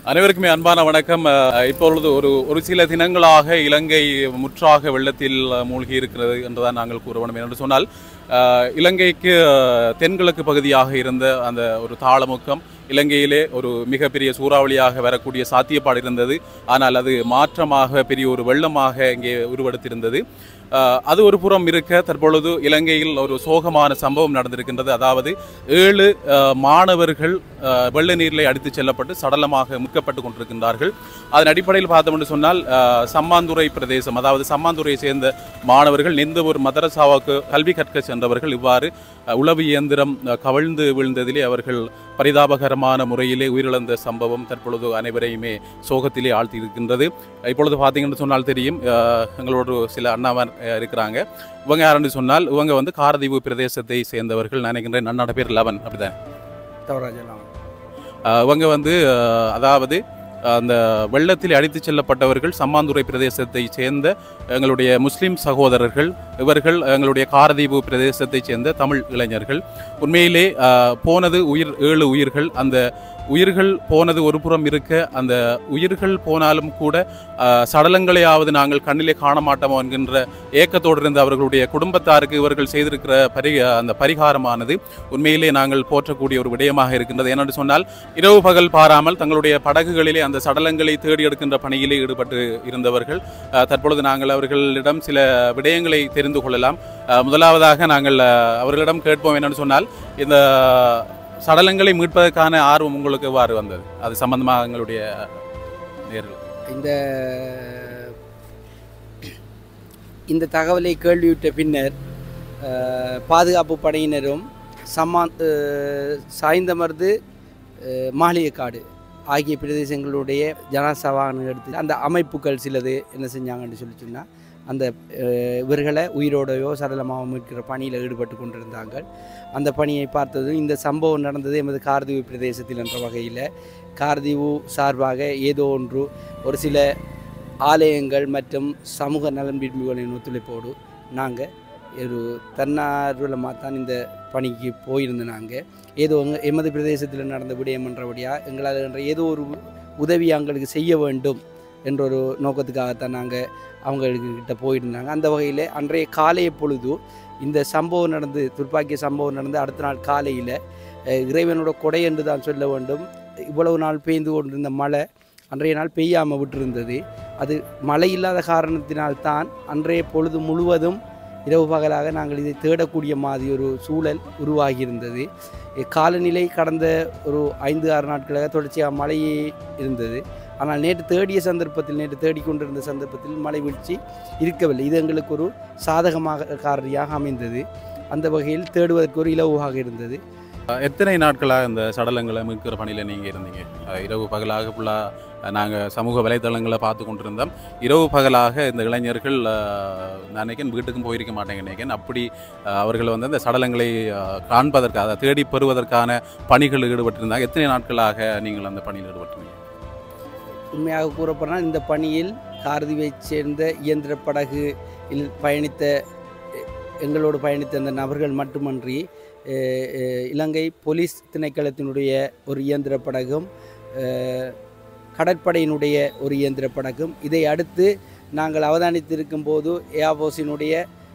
அனைவருக்குமே அன்பான வணக்கம் அஹ், இப்பொழுது ஒரு ஒரு சில தினங்களாக இலங்கை முற்றாக வெள்ளத்தில் மூழ்கி இருக்கிறது என்றுதான் நாங்கள் கூற வேண்டும் என்று சொன்னால் அஹ், இலங்கைக்கு அஹ், தென்கிழக்கு பகுதியாக இருந்த அந்த ஒரு தாளமுக்கம் இலங்கையிலே ஒரு மிகப்பெரிய சூறாவளியாக வரக்கூடிய சாத்தியப்பாடு இருந்தது ஆனால் அது மாற்றமாக பெரிய ஒரு வெள்ளமாக இங்கே உருவெடுத்திருந்தது அஹ், அது ஒரு புறம் இருக்க தற்பொழுது இலங்கையில் ஒரு சோகமான சம்பவம் நடந்திருக்கின்றது அதாவது ஏழு அஹ், மாணவர்கள் அஹ், வெள்ள நீரிலே அடித்துச் செல்லப்பட்டு சடலமாக மீட்கப்பட்டு கொண்டிருக்கின்றார்கள் அதன் அடிப்படையில் பார்த்தோம் என்று சொன்னால் அஹ், சம்மாந்துறை பிரதேசம் அதாவது சம்மாந்துறையை சேர்ந்த மாணவர்கள் எந்த ஒரு மதரசாவுக்கு கல்வி கற்க சென்றவர்கள் இவ்வாறு அஹ், உளவு இயந்திரம் அஹ், கவிழ்ந்து விழுந்ததிலே அவர்கள் பரிதாபகரமான முறையிலே உயிரிழந்த சம்பவம் தற்பொழுது அனைவரையுமே சோகத்திலே ஆழ்த்தி இருக்கின்றது இப்பொழுது பார்த்தீங்கன்னு சொன்னால் தெரியும் அஹ், எங்களோடு சில அண்ணாவர் அஹ், இருக்கிறாங்க இவங்க யாருன்னு சொன்னால் இவங்க வந்து காரதீவு பிரதேசத்தை சேர்ந்தவர்கள் நான் நினைக்கின்றேன் நன்னோட பேர் லவன் அப்படிதான் தவறாஜலாம் அஹ் இவங்க வந்து அஹ், அதாவது அந்த வெள்ளத்தில் அடித்துச் செல்லப்பட்டவர்கள் சம்மாந்துறை பிரதேசத்தை சேர்ந்த எங்களுடைய முஸ்லிம் சகோதரர்கள் இவர்கள் எங்களுடைய காரதீபு பிரதேசத்தைச் சேர்ந்த தமிழ் இளைஞர்கள் உண்மையிலே அஹ், போனது உயிர் ஏழு உயிர்கள் அந்த உயிர்கள் போனது ஒரு புறம் இருக்க அந்த உயிர்கள் போனாலும் கூட அஹ், சடலங்களையாவது நாங்கள் கண்ணிலே காண மாட்டோமோ என்கின்ற ஏக்கத்தோடு இருந்த அவர்களுடைய குடும்பத்தாருக்கு இவர்கள் செய்திருக்கிற பரி அந்த பரிகாரமானது உண்மையிலே நாங்கள் போற்றக்கூடிய ஒரு விடயமாக இருக்கின்றது ஏனென்று சொன்னால் இரவு பகல் பாராமல் தங்களுடைய படகுகளிலே அந்த சடலங்களை தேடி எடுக்கின்ற பணியிலே ஈடுபட்டு இருந்தவர்கள் அஹ், தற்பொழுது நாங்கள் அவர்களிடம் சில விடயங்களை தெரிந்து கொள்ளலாம் அஹ், முதலாவதாக நாங்கள் அஹ், அவர்களிடம் கேட்போம் என்னன்னு சொன்னால் இந்த சடலங்களை மீட்பதற்கான ஆர்வம் உங்களுக்கு எவ்வாறு வந்தது அது சம்பந்தமாக எங்களுடைய நேரில் இந்த இந்த தகவலை கேள்வியுற்ற பின்னர் அஹ், பாதுகாப்பு படையினரும் சம்மா அஹ், சாய்ந்தமர்ந்து அஹ், மாளிகைக்காடு ஆகிய பிரதேசங்களுடைய ஜனாசா வாகனம் எடுத்து அந்த அமைப்புகள் சிலது என்ன செஞ்சாங்கன்னு சொல்லி சொன்னால் அந்த அஹ், இவர்களை உயிரோடையோ சடலமாக மீட்கிற பணியில் ஈடுபட்டு கொண்டிருந்தாங்க அந்த பணியை பார்த்ததும் இந்த சம்பவம் நடந்தது எமது கார்தீவு பிரதேசத்தில் என்ற வகையில் கார்தீவு சார்பாக ஏதோ ஒன்று ஒரு சில ஆலயங்கள் மற்றும் சமூக நலன் விரும்பிகளின் ஒத்துழைப்போடு நாங்கள் ஒரு தன்னார்வலமாக தான் இந்த பணிக்கு போயிருந்தோம் நாங்கள் ஏதோ எங்க எமது பிரதேசத்தில் நடந்த விடயம் என்றபடியாக எங்களால் என்ற ஏதோ ஒரு உதவி அவங்களுக்கு செய்ய வேண்டும் என்ற ஒரு நோக்கத்துக்காகத்தான் நாங்கள் அவங்கக்கிட்ட போயிருந்தாங்க அந்த வகையில் அன்றைய காலைய பொழுது இந்த சம்பவம் நடந்து துப்பாக்கிய சம்பவம் நடந்து அடுத்த நாள் காலையில் அஹ், இறைவனோட கொடை என்று தான் சொல்ல வேண்டும் இவ்வளவு நாள் பெய்ந்து கொண்டிருந்த மழை அன்றைய நாள் பெய்யாமல் விட்டிருந்தது அது மழை இல்லாத காரணத்தினால்தான் அன்றைய பொழுது முழுவதும் இரவு பகலாக நாங்கள் இதை தேடக்கூடிய மாதிரி ஒரு சூழல் உருவாகியிருந்தது இ- காலநிலை கடந்த ஒரு ஐந்து ஆறு நாட்களாக தொடர்ச்சியாக மழையே இருந்தது ஆனால் நேற்று தேடிய சந்தர்ப்பத்தில் நேற்று தேடிக்கொண்டிருந்த சந்தர்ப்பத்தில் மழை வீழ்ச்சி இருக்கவில்லை இது எங்களுக்கு ஒரு சாதகமாக காரணியாக அமைந்தது அந்த வகையில் தேடுவதற்கு ஒரு இலவாக இருந்தது எத்தனை நாட்களாக இந்த சடலங்களை மீட்கிற பணியில் நீங்கள் இருந்தீங்க அஹ் இரவு பகலாக ஃபுல்லாக நாங்கள் சமூக வலைத்தளங்களை பார்த்து கொண்டிருந்தோம் இரவு பகலாக இந்த இளைஞர்கள் அஹ், நான் நினைக்கிறேன் வீட்டுக்கும் போயிருக்க மாட்டேங்க நினைக்கிறேன் அப்படி அஹ், அவர்கள் வந்து அந்த சடலங்களை அஹ், காண்பதற்காக அதை தேடி பெறுவதற்கான பணிகளில் ஈடுபட்டிருந்தாங்க எத்தனை நாட்களாக நீங்கள் அந்த பணியில் ஈடுபட்டிருந்தீங்க உண்மையாக கூறப்போனால் இந்த பணியில் கார்திவைச் சேர்ந்த இயந்திர படகு இல் பயணித்த எ- எங்களோடு பயணித்த அந்த நபர்கள் மட்டுமன்றி அஹ், அஹ், இலங்கை போலீஸ் திணைக்களத்தினுடைய ஒரு இயந்திர படகும் அஹ், கடற்படையினுடைய ஒரு இயந்திர படகும் இதை அடுத்து நாங்கள் அவதானித்திருக்கும் போது ஏர்போஸினுடைய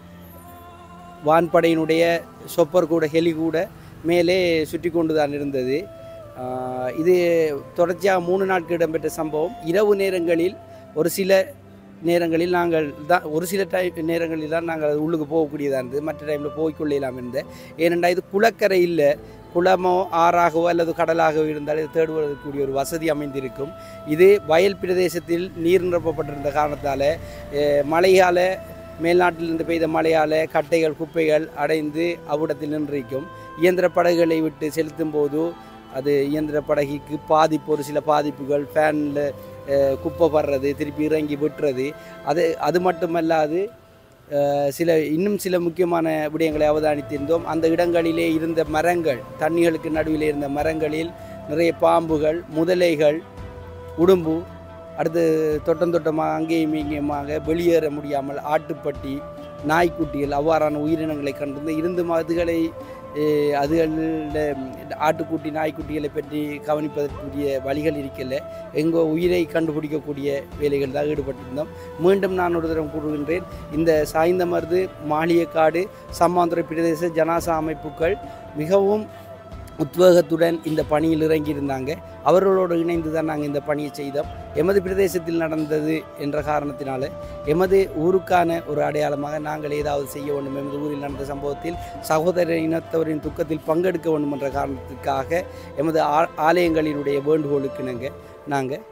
வான்படையினுடைய சொப்பர் கூட ஹெலி கூட மேலே சுற்றி கொண்டு தான் இருந்தது ஆஹ் இது தொடர்ச்சியாக மூணு நாட்கள் இடம்பெற்ற சம்பவம் இரவு நேரங்களில் ஒரு சில நேரங்களில் நாங்கள் தான் ஒரு சில டைம் நேரங்களில் தான் நாங்கள் உள்ளுக்கு போகக்கூடியதாக இருந்தது மற்ற டைமில் போய்க்கொள்ளலாம் இருந்தது ஏனென்றா இது குளக்கரை இல்லை குளமோ ஆறாகவோ அல்லது கடலாகவோ இருந்தால் இது தேடுவதற்குரிய ஒரு வசதி அமைந்திருக்கும் இது வயல் பிரதேசத்தில் நீர் நிரப்பப்பட்டிருந்த காரணத்தால் மழையால் மேல்நாட்டிலிருந்து பெய்த மழையால் கட்டைகள் குப்பைகள் அடைந்து அவ்விடத்தில் நின்றிருக்கும் இயந்திர படகுகளை விட்டு செலுத்தும் போது அது இயந்திர படகுக்கு பாதிப்பு ஒரு சில பாதிப்புகள் ஃபேனில் குப்பை படுறது திருப்பி இறங்கி விட்டுறது அது அது மட்டுமல்லாது அஹ், சில இன்னும் சில முக்கியமான விடயங்களை அவதானித்திருந்தோம் அந்த இடங்களிலே இருந்த மரங்கள் தண்ணிகளுக்கு நடுவில் இருந்த மரங்களில் நிறைய பாம்புகள் முதலைகள் உடும்பு அடுத்து தொட்டம் தொட்டமாக அங்கேயும் இங்கேயுமாக வெளியேற முடியாமல் ஆட்டுப்பட்டி நாய்க்குட்டிகள் அவ்வாறான உயிரினங்களை கண்டிருந்த இருந்து அதுகளை அஹ் அதுகளோட ஆட்டுக்குட்டி நாய்க்குட்டிகளை பற்றி கவனிப்பதற்குரிய வழிகள் இருக்கல எங்கோ உயிரை கண்டுபிடிக்கக்கூடிய வேலைகள் தான் ஈடுபட்டிருந்தோம் மீண்டும் நான் ஒரு தரம் கூறுகின்றேன் இந்த சாய்ந்த மருது மாளிகைக்காடு சம்மாந்துறை பிரதேச ஜனாசா அமைப்புகள் மிகவும் உத்வேகத்துடன் இந்த பணியில் இறங்கியிருந்தாங்க அவர்களோடு இணைந்து தான் நாங்கள் இந்த பணியை செய்தோம் எமது பிரதேசத்தில் நடந்தது என்ற காரணத்தினால எமது ஊருக்கான ஒரு அடையாளமாக நாங்கள் ஏதாவது செய்ய வேண்டும் எமது ஊரில் நடந்த சம்பவத்தில் சகோதர இனத்தவரின் துக்கத்தில் பங்கெடுக்க வேண்டும் என்ற காரணத்துக்காக எமது ஆ- ஆலயங்களினுடைய வேண்டுகோளுக்கு நாங்கள் நாங்கள்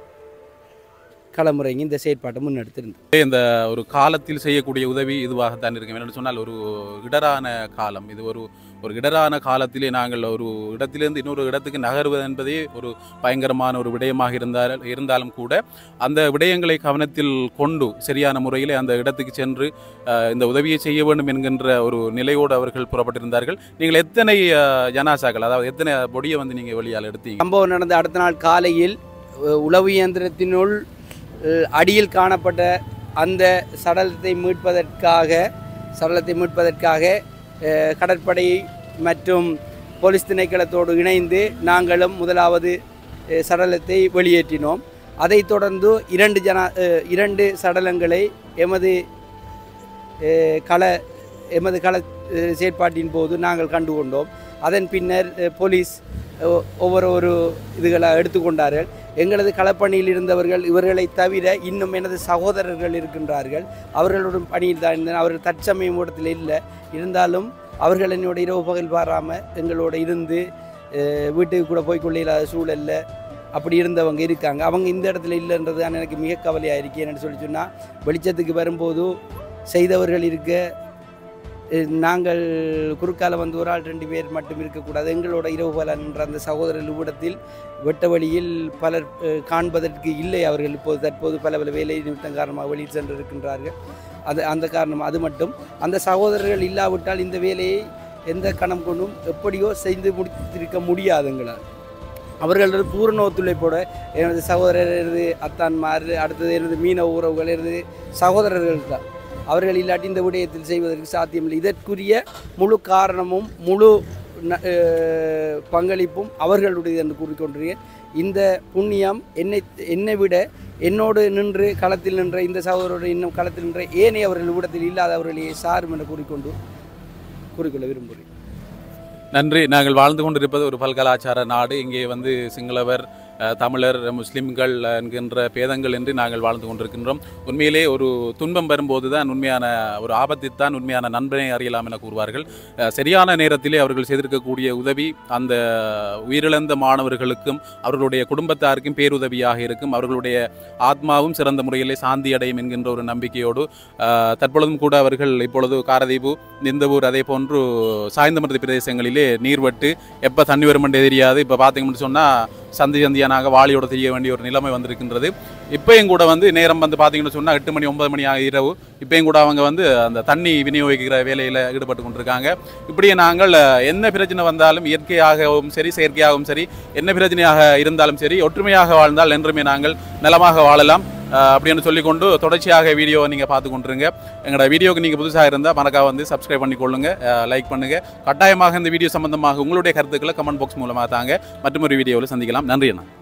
களமுறைங்க இந்த செயற்பாட்டை முன்னெடுத்திருந்தோம் இந்த ஒரு காலத்தில் செய்யக்கூடிய உதவி இதுவாகத்தான் இருக்கும் என்று சொன்னால் ஒரு இடரான காலம் இது ஒரு ஒரு இடரான காலத்திலே நாங்கள் ஒரு இடத்திலிருந்து இன்னொரு இடத்துக்கு நகர்வது என்பதே ஒரு பயங்கரமான ஒரு விடயமாக இருந்தால் இருந்தாலும் கூட அந்த விடயங்களை கவனத்தில் கொண்டு சரியான முறையிலே அந்த இடத்துக்கு சென்று அஹ், இந்த உதவியை செய்ய வேண்டும் என்கின்ற ஒரு நிலையோடு அவர்கள் புறப்பட்டிருந்தார்கள் நீங்கள் எத்தனை அஹ், ஜனாசாக்கள் அதாவது எத்தனை பொடியை வந்து நீங்கள் வெளியால் எடுத்தீங்க சம்பவம் நடந்த அடுத்த நாள் காலையில் அஹ், உளவு இயந்திரத்தினுள் அஹ், அடியில் காணப்பட்ட அந்த சடலத்தை மீட்பதற்காக சடலத்தை மீட்பதற்காக அஹ், கடற்படை மற்றும் போலீஸ் திணைக்களத்தோடு இணைந்து நாங்களும் முதலாவது அஹ், சடலத்தை வெளியேற்றினோம் அதைத் தொடர்ந்து இரண்டு ஜன அஹ், இரண்டு சடலங்களை எமது அஹ், கள எமது கள அஹ், செயற்பாட்டின் போது நாங்கள் கண்டுகொண்டோம் அதன் பின்னர் அஹ், போலீஸ் ஒ- ஒவ்வொரு ஒரு இதுகளை எடுத்துக்கொண்டார்கள் எங்களது களப்பணியில் இருந்தவர்கள் இவர்களை தவிர இன்னும் எனது சகோதரர்கள் இருக்கின்றார்கள் அவர்களுடன் பணியில் தான் இருந்தனர் அவர்கள் தற்சமயம் இடத்தில் இல்லை இருந்தாலும் அவர்கள் என்னோட இரவு பகல் பாராமல் எங்களோட இருந்து அஹ், வீட்டுக்கு கூட போய் கொள்ள இல்லாத சூழல்ல அப்படி இருந்தவங்க இருக்காங்க அவங்க இந்த இடத்துல இல்லைன்றது தான் எனக்கு மிக கவலையாக இருக்கு என்னன்னு சொல்லி சொன்னால் வெளிச்சத்துக்கு வரும்போது செய்தவர்கள் இருக்க அஹ், நாங்கள் குறுக்கால வந்து ஒரு ஆள் ரெண்டு பேர் மட்டும் இருக்கக்கூடாது எங்களோட இரவு பலன் என்ற அந்த சகோதரர் நிமிடத்தில் வெட்ட வழியில் பலர் அஹ், காண்பதற்கு இல்லை அவர்கள் இப்போது தற்போது பல பல வேலை நிமித்தம் காரணமாக வெளியில் சென்று இருக்கின்றார்கள் அது அந்த காரணம் அது மட்டும் அந்த சகோதரர்கள் இல்லாவிட்டால் இந்த வேலையை எந்த கணம் கொண்டும் எப்படியோ செய்து முடித்திருக்க முடியாது எங்களால் அவர்களது பூரண ஒத்துழைப்போட எனது சகோதரர் எனது அத்தான்மார் அடுத்தது எனது மீனவ உறவுகள் எனது சகோதரர்கள் தான் அவர்கள் இல்லாட்டி இந்த விடயத்தில் செய்வதற்கு சாத்தியமில்லை இதற்குரிய முழு காரணமும் முழு ந- அஹ் பங்களிப்பும் அவர்களுடையது என்று கூறிக்கொண்டிருக்கேன் இந்த புண்ணியம் என்னை என்னை விட என்னோடு நின்று களத்தில் நின்ற இந்த சகோதரோடு இன்னும் களத்தில் நின்ற ஏனைய அவர்கள் விடத்தில் இல்லாதவர்களையே சாரும் என்று கூறிக்கொண்டு கூறிக்கொள்ள விரும்புகிறேன் நன்றி நாங்கள் வாழ்ந்து கொண்டிருப்பது ஒரு பல்கலாச்சார நாடு இங்கே வந்து சிங்களவர் அஹ், தமிழர் முஸ்லிம்கள் என்கின்ற பேதங்கள் என்று நாங்கள் வாழ்ந்து கொண்டிருக்கின்றோம் உண்மையிலே ஒரு துன்பம் வரும்போது தான் உண்மையான ஒரு ஆபத்தில்தான் உண்மையான நண்பனை அறியலாம் என கூறுவார்கள் அஹ், சரியான நேரத்திலே அவர்கள் செய்திருக்கக்கூடிய உதவி அந்த உயிரிழந்த மாணவர்களுக்கும் அவர்களுடைய குடும்பத்தாருக்கும் பேருதவியாக இருக்கும் அவர்களுடைய ஆத்மாவும் சிறந்த முறையிலே சாந்தி அடையும் என்கின்ற ஒரு நம்பிக்கையோடு அஹ், தற்பொழுதும் கூட அவர்கள் இப்பொழுது காரதீபு நிந்தவூர் அதே போன்று சாய்ந்தமருதி பிரதேசங்களிலே நீர்வட்டு எப்போ தண்ணி வருமென்றே தெரியாது இப்போ பார்த்தீங்கன்னு சொன்னால் சந்தி சந்தியானாக வாளியோட தெரிய வேண்டிய ஒரு நிலைமை வந்திருக்கின்றது இப்பயும் கூட வந்து நேரம் வந்து பார்த்தீங்கன்னு சொன்னால் எட்டு மணி ஒன்பது மணி ஆக இரவு இப்பயும் கூட அவங்க வந்து அந்த தண்ணி விநியோகிக்கிற வேலையில் ஈடுபட்டு கொண்டிருக்காங்க இப்படியே நாங்கள் அஹ், என்ன பிரச்சனை வந்தாலும் இயற்கையாகவும் சரி செயற்கையாகவும் சரி என்ன பிரச்சனையாக இருந்தாலும் சரி ஒற்றுமையாக வாழ்ந்தால் என்றுமே நாங்கள் நலமாக வாழலாம் அஹ், அப்படின்னு சொல்லிக்கொண்டு தொடர்ச்சியாக வீடியோவை நீங்கள் பார்த்து கொண்டிருங்க எங்களோட வீடியோக்கு நீங்கள் புதுசாக இருந்தால் மறக்காம வந்து சப்ஸ்கிரைப் பண்ணிக்கொள்ளுங்க லைக் பண்ணுங்க கட்டாயமாக இந்த வீடியோ சம்பந்தமாக உங்களுடைய கருத்துக்களை கமெண்ட் பாக்ஸ் மூலமாக தாங்க மற்றும் ஒரு வீடியோவில் சந்திக்கலாம் நன்றி அண்ணா